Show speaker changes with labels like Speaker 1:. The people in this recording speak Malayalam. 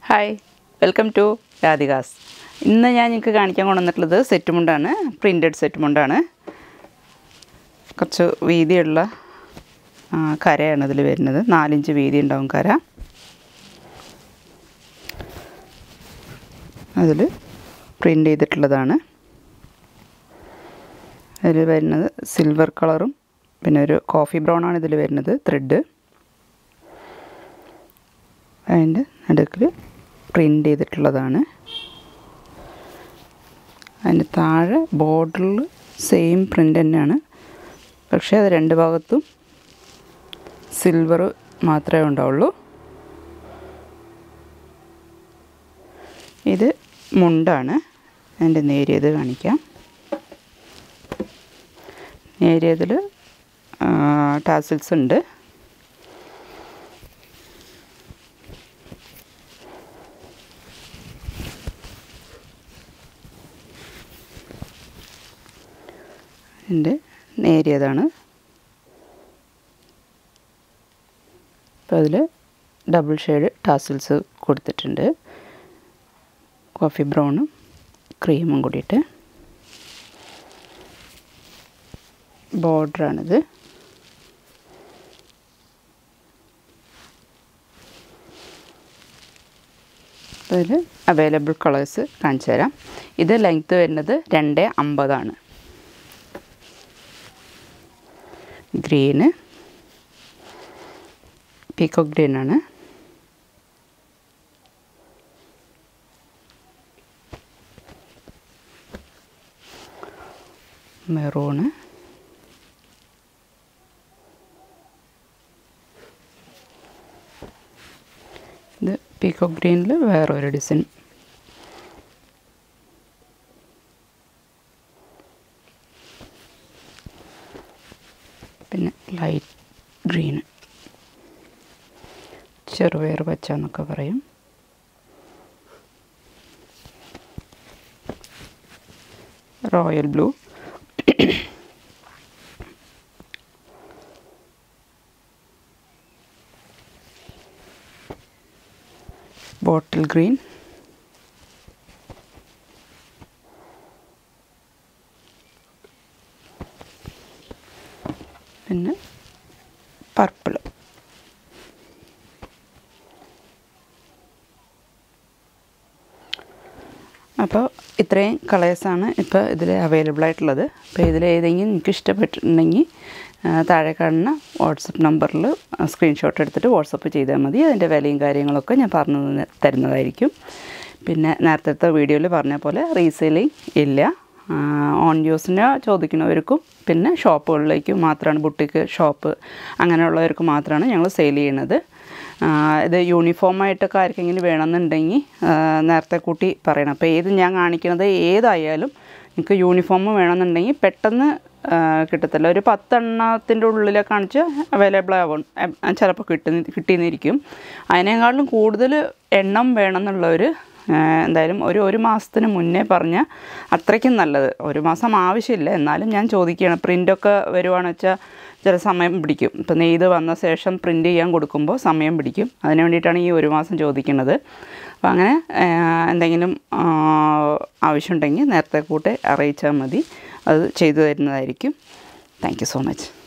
Speaker 1: ഹായ് വെൽക്കം ടു രാധികാസ് ഇന്ന് ഞാൻ നിങ്ങൾക്ക് കാണിക്കാൻ കൊണ്ടുവന്നിട്ടുള്ളത് സെറ്റ് മുണ്ടാണ് പ്രിൻറ്റഡ് സെറ്റ് മുണ്ടാണ് കുറച്ച് വീതിയുള്ള ആ, കരയാണ് ഇതിൽ വരുന്നത് നാലിഞ്ച് വീതി ഉണ്ടാവും കര അതിൽ പ്രിൻ്റ് ചെയ്തിട്ടുള്ളതാണ് അതിൽ വരുന്നത് സിൽവർ കളറും പിന്നെ ഒരു കോഫി ബ്രൗൺ ആണ് ഇതിൽ വരുന്നത് ത്രെഡ് അതിൻ്റെ നടുക്കിൽ പ്രിൻ്റ് ചെയ്തിട്ടുള്ളതാണ് അതിൻ്റെ താഴെ ബോർഡറിൽ സെയിം പ്രിൻ്റ് തന്നെയാണ് പക്ഷേ അത് രണ്ട് ഭാഗത്തും സിൽവർ മാത്രമേ ഉണ്ടാവുള്ളൂ ഇത് മുണ്ടാണ് അതിൻ്റെ നേരിയത് കാണിക്കാം നേരിയതിൽ ടാസിൽസ് ഉണ്ട് എൻ്റെ നേരിയതാണ് അപ്പോൾ അതിൽ ഡബിൾ ഷെയ്ഡ് ടാസിൽസ് കൊടുത്തിട്ടുണ്ട് കോഫി ബ്രൗണും ക്രീമും കൂടിയിട്ട് ബോർഡറാണിത് അതിൽ അവൈലബിൾ കളേഴ്സ് കാണിച്ചു തരാം ഇത് ലെങ്ത്ത് വരുന്നത് രണ്ട് അമ്പതാണ് ഗ്രീന് പീക്കോ ഗ്രീനാണ് മെറൂണ് ഇത് പീക്കോ ഗ്രീനിൽ വേറൊരു ഡിസൈൻ പിന്നെ ലൈറ്റ് ഗ്രീന് ചെറുപയർ പച്ച എന്നൊക്കെ പറയും റോയൽ ബ്ലൂ ബോട്ടിൽ ഗ്രീൻ പിന്നെ പർപ്പിൾ അപ്പോൾ ഇത്രയും കളേഴ്സാണ് ഇപ്പോൾ ഇതിൽ അവൈലബിൾ ആയിട്ടുള്ളത് അപ്പോൾ ഇതിൽ ഏതെങ്കിലും നിങ്ങൾക്ക് ഇഷ്ടപ്പെട്ടിട്ടുണ്ടെങ്കിൽ ആ, താഴെ കാണുന്ന വാട്സപ്പ് നമ്പറിൽ സ്ക്രീൻഷോട്ട് എടുത്തിട്ട് വാട്സപ്പ് ചെയ്താൽ മതി അതിൻ്റെ വിലയും കാര്യങ്ങളൊക്കെ ഞാൻ പറഞ്ഞു തന്ന- തരുന്നതായിരിക്കും പിന്നെ നേരത്തെ വീഡിയോയിൽ പറഞ്ഞ പോലെ റീസെയിലിംഗ് ഇല്ല ഓൺ യൂസിന് ചോദിക്കുന്നവർക്കും പിന്നെ ഷോപ്പുകളിലേക്കും മാത്രമാണ് ബുട്ടിക്ക് ഷോപ്പ് അങ്ങനെയുള്ളവർക്ക് മാത്രമാണ് ഞങ്ങൾ സെയിൽ ചെയ്യുന്നത് ആ, ഇത് യൂണിഫോമായിട്ടൊക്കെ ആർക്കെങ്കിലും വേണമെന്നുണ്ടെങ്കിൽ ആ, നേരത്തെ കൂട്ടി പറയണം അപ്പോൾ ഏത് ഞാൻ കാണിക്കുന്നത് ഏതായാലും നിങ്ങൾക്ക് യൂണിഫോം വേണമെന്നുണ്ടെങ്കിൽ പെട്ടെന്ന് ആ, കിട്ടത്തില്ല ഒരു പത്തെണ്ണത്തിൻ്റെ ഉള്ളിലെ കാണിച്ച് അവൈലബിൾ ആവും എ- ചിലപ്പോൾ കിട്ടി കിട്ടിയെന്നിരിക്കും അതിനേക്കാളും കൂടുതൽ എണ്ണം വേണമെന്നുള്ളവർ എന്തായാലും ഒരു ഒരു മാസത്തിന് മുന്നേ പറഞ്ഞാൽ അത്രയ്ക്കും നല്ലത് ഒരു മാസം ആവശ്യമില്ല എന്നാലും ഞാൻ ചോദിക്കുകയാണ് പ്രിൻ്റൊക്കെ വരുവാണെന്ന് വെച്ചാൽ ചില സമയം പിടിക്കും ഇപ്പം നെയ്ത് വന്ന ശേഷം പ്രിൻ്റ് ചെയ്യാൻ കൊടുക്കുമ്പോൾ സമയം പിടിക്കും അതിന് വേണ്ടിയിട്ടാണ് ഈ ഒരു മാസം ചോദിക്കുന്നത് അപ്പോൾ അങ്ങനെ ആ, എന്തെങ്കിലും ആ, ആവശ്യമുണ്ടെങ്കിൽ നേരത്തെ കൂട്ടി അറിയിച്ചാൽ മതി അത് ചെയ്തു തരുന്നതായിരിക്കും താങ്ക് യു സോ മച്ച്